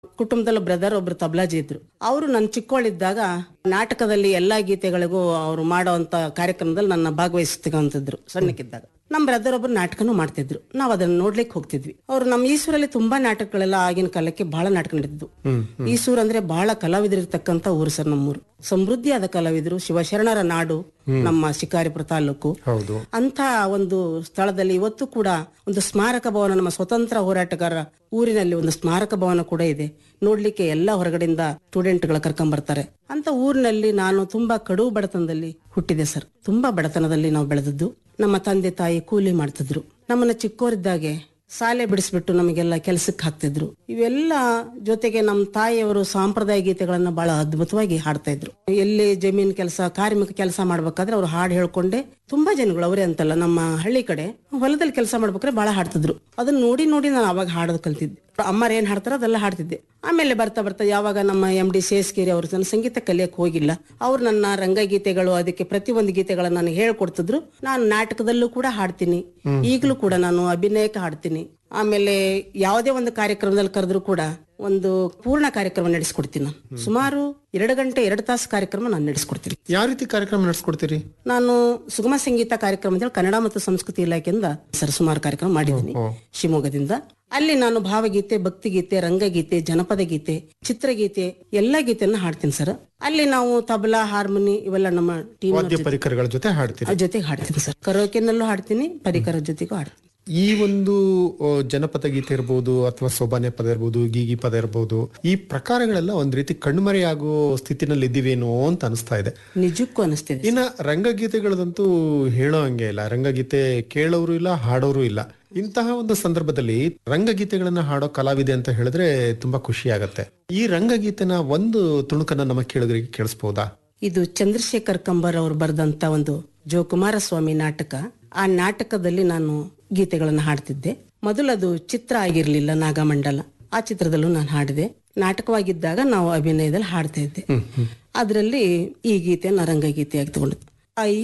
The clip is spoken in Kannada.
ಕುಟುಂಬದಲ್ಲಿ ಬ್ರದರ್ ಒಬ್ರು ತಬ್ಲಾಜಿ ಇದ್ರು ಅವರು ನನ್ನ ಚಿಕ್ಕವಳಿದ್ದಾಗ ನಾಟಕದಲ್ಲಿ ಎಲ್ಲಾ ಗೀತೆಗಳಿಗೂ ಅವರು ಮಾಡುವಂತ ಕಾರ್ಯಕ್ರಮದಲ್ಲಿ ನನ್ನ ಭಾಗವಹಿಸ್ತಿದ್ರು ಸಣ್ಣಕ್ಕಿದ್ದಾಗ ನಮ್ಮ ಬ್ರದರ್ ಒಬ್ರು ನಾಟಕನೂ ಮಾಡ್ತಿದ್ರು ನಾವು ಅದನ್ನ ನೋಡ್ಲಿಕ್ಕೆ ಹೋಗ್ತಿದ್ವಿ ಅವ್ರು ನಮ್ಮ ಈಸೂರಲ್ಲಿ ತುಂಬಾ ನಾಟಕಗಳೆಲ್ಲ ಆಗಿನ ಕಾಲಕ್ಕೆ ಬಹಳ ನಾಟಕ ನಡೆದಿದ್ದು ಈಸೂರ್ ಅಂದ್ರೆ ಬಹಳ ಕಲಾವಿದರಿರ್ತಕ್ಕಂತ ಊರು ಸರ್ ನಮ್ಮೂರು ಸಮೃದ್ಧಿಯಾದ ಕಲಾವಿದರು ಶಿವಶರಣರ ನಾಡು ನಮ್ಮ ಶಿಕಾರಿಪುರ ತಾಲೂಕು ಹೌದು ಅಂತ ಒಂದು ಸ್ಥಳದಲ್ಲಿ ಇವತ್ತು ಕೂಡ ಒಂದು ಸ್ಮಾರಕ ಭವನ ನಮ್ಮ ಸ್ವತಂತ್ರ ಹೋರಾಟಗಾರರ ಊರಿನಲ್ಲಿ ಒಂದು ಸ್ಮಾರಕ ಭವನ ಕೂಡ ಇದೆ ನೋಡ್ಲಿಕ್ಕೆ ಎಲ್ಲ ಹೊರಗಡೆಯಿಂದ ಸ್ಟೂಡೆಂಟ್ಗಳ ಕರ್ಕೊಂಡ್ ಬರ್ತಾರೆ ಅಂತ ಊರಿನಲ್ಲಿ ನಾನು ತುಂಬಾ ಕಡು ಬಡತನದಲ್ಲಿ ಹುಟ್ಟಿದೆ ಸರ್ ತುಂಬಾ ಬಡತನದಲ್ಲಿ ನಾವು ಬೆಳೆದದ್ದು ನಮ್ಮ ತಂದೆ ತಾಯಿ ಕೂಲಿ ಮಾಡ್ತಿದ್ರು ನಮ್ಮನ್ನ ಚಿಕ್ಕವರಿದ್ದಾಗೆ ಶಾಲೆ ಬಿಡಿಸ್ಬಿಟ್ಟು ನಮಗೆಲ್ಲ ಕೆಲಸಕ್ಕೆ ಹಾಕ್ತಿದ್ರು ಇವೆಲ್ಲ ಜೊತೆಗೆ ನಮ್ಮ ತಾಯಿಯವರು ಸಾಂಪ್ರದಾಯ ಗೀತೆಗಳನ್ನ ಬಹಳ ಅದ್ಭುತವಾಗಿ ಹಾಡ್ತಾ ಇದ್ರು ಎಲ್ಲಿ ಜಮೀನ್ ಕೆಲಸ ಕಾರ್ಮಿಕ ಕೆಲಸ ಮಾಡ್ಬೇಕಾದ್ರೆ ಅವ್ರು ಹಾಡು ಹೇಳ್ಕೊಂಡೆ ತುಂಬಾ ಜನಗಳು ಅವರೇ ಅಂತಲ್ಲ ನಮ್ಮ ಹಳ್ಳಿ ಕಡೆ ಹೊಲದಲ್ಲಿ ಕೆಲಸ ಮಾಡ್ಬೇಕಾದ್ರೆ ಬಹಳ ಹಾಡ್ತಿದ್ರು ಅದನ್ನ ನೋಡಿ ನೋಡಿ ನಾನು ಅವಾಗ ಹಾಡೋದು ಕಲ್ತಿದ್ದೆ ಅಮ್ಮರು ಏನ್ ಹಾಡ್ತಾರೋ ಅದೆಲ್ಲ ಹಾಡ್ತಿದ್ದೆ ಆಮೇಲೆ ಬರ್ತಾ ಬರ್ತಾ ಯಾವಾಗ ನಮ್ಮ ಎಂ ಡಿ ಸೇಸ್ಕೇರಿ ಅವರು ನನ್ನ ಸಂಗೀತ ಕಲಿಯಕ್ಕೆ ಹೋಗಿಲ್ಲ ಅವ್ರು ನನ್ನ ರಂಗಗೀತೆಗಳು ಅದಕ್ಕೆ ಪ್ರತಿಯೊಂದು ಗೀತೆಗಳನ್ನ ನನಗೆ ಹೇಳ್ಕೊಡ್ತಿದ್ರು ನಾನು ನಾಟಕದಲ್ಲೂ ಕೂಡ ಹಾಡ್ತೀನಿ ಈಗಲೂ ಕೂಡ ನಾನು ಅಭಿನಯಕ್ಕೆ ಹಾಡ್ತೀನಿ ಆಮೇಲೆ ಯಾವುದೇ ಒಂದು ಕಾರ್ಯಕ್ರಮದಲ್ಲಿ ಕರೆದ್ರು ಕೂಡ ಒಂದು ಪೂರ್ಣ ಕಾರ್ಯಕ್ರಮ ನಡೆಸ್ಕೊಡ್ತೀನಿ ನಾನು ಸುಮಾರು ಎರಡು ಗಂಟೆ ಎರಡು ತಾಸು ಕಾರ್ಯಕ್ರಮ ನಾನು ನಡೆಸ್ಕೊಡ್ತೀನಿ ಯಾವ ರೀತಿ ಕಾರ್ಯಕ್ರಮ ನಡೆಸ್ಕೊಡ್ತೀರಿ ನಾನು ಸುಗಮ ಸಂಗೀತ ಕಾರ್ಯಕ್ರಮ ಅಂತೇಳಿ ಕನ್ನಡ ಮತ್ತು ಸಂಸ್ಕೃತಿ ಇಲಾಖೆಯಿಂದ ಸರ್ ಸುಮಾರು ಕಾರ್ಯಕ್ರಮ ಮಾಡಿದ್ದೀನಿ ಶಿವಮೊಗ್ಗದಿಂದ ಅಲ್ಲಿ ನಾನು ಭಾವಗೀತೆ ಭಕ್ತಿಗೀತೆ ರಂಗಗೀತೆ ಜನಪದ ಗೀತೆ ಚಿತ್ರಗೀತೆ ಎಲ್ಲಾ ಗೀತೆಯನ್ನ ಹಾಡ್ತೀನಿ ಸರ್ ಅಲ್ಲಿ ನಾವು ತಬಲಾ ಹಾರ್ಮೋನಿ ಇವೆಲ್ಲ ನಮ್ಮ ಟೀಮ್ ವಾದ್ಯ ಪರಿಕರಗಳ ಜೊತೆ ಹಾಡ್ತೀರಿ ಜೊತೆಗೆ ಹಾಡ್ತೀನಿ ಸರ್ ಕರೋಕೆನಲ್ಲೂ ಹಾಡ್ತೀನಿ ಪರಿಕರ ಜೊತೆಗೂ ಹಾಡ್ತೀನಿ ಈ ಒಂದು ಆ, ಜನಪದ ಗೀತೆ ಇರ್ಬೋದು ಅಥವಾ ಸೋಬಾನೆ ಪದ ಇರ್ಬೋದು ಗೀಗಿ ಪದ ಇರ್ಬೋದು ಈ ಪ್ರಕಾರಗಳೆಲ್ಲ ಒಂದ್ ರೀತಿ ಕಣ್ಮರೆಯಾಗೋ ಸ್ಥಿತಿನಲ್ಲಿ ಇದ್ದೀವೇನೋ ಅಂತ ಅನಿಸ್ತಾ ಇದೆ ನಿಜಕ್ಕೂ ಅನಿಸ್ತಿದೆ ಇನ್ನ ರಂಗಗೀತೆಗಳದಂತೂ ಹೇಳೋ ಹಂಗೆ ಇಲ್ಲ ರಂಗಗೀತೆ ಕೇಳೋರು ಇಲ್ಲ ಹಾಡೋರು ಇಲ್ಲ ಇಂತಹ ಒಂದು ಸಂದರ್ಭದಲ್ಲಿ ರಂಗಗೀತೆಗಳನ್ನ ಹಾಡೋ ಕಲಾವಿದೆ ಅಂತ ಹೇಳಿದ್ರೆ ತುಂಬಾ ಖುಷಿ ಆಗತ್ತೆ ಈ ರಂಗಗೀತೆನ ಒಂದು ತುಣುಕನ್ನ ನಮ್ಮ ಕೇಳುಗರಿಗೆ ಕೇಳಿಸ್ಬೋದಾ ಇದು ಚಂದ್ರಶೇಖರ್ ಕಂಬರ್ ಅವರು ಬರೆದಂತ ಒಂದು ಜೋ ಕುಮಾರಸ್ವಾಮಿ ನಾಟಕ ಆ ನಾಟಕದಲ್ಲಿ ನಾನು ಗೀತೆಗಳನ್ನು ಹಾಡ್ತಿದ್ದೆ ಮೊದಲು ಅದು ಚಿತ್ರ ಆಗಿರ್ಲಿಲ್ಲ ನಾಗಮಂಡಲ ಆ ಚಿತ್ರದಲ್ಲೂ ನಾನು ಹಾಡಿದೆ ನಾಟಕವಾಗಿದ್ದಾಗ ನಾವು ಅಭಿನಯದಲ್ಲಿ ಹಾಡ್ತಾ ಇದ್ದೆ ಅದರಲ್ಲಿ ಈ ಗೀತೆ ರಂಗಗೀತೆಯಾಗಿ ತಗೊಂಡು ಆ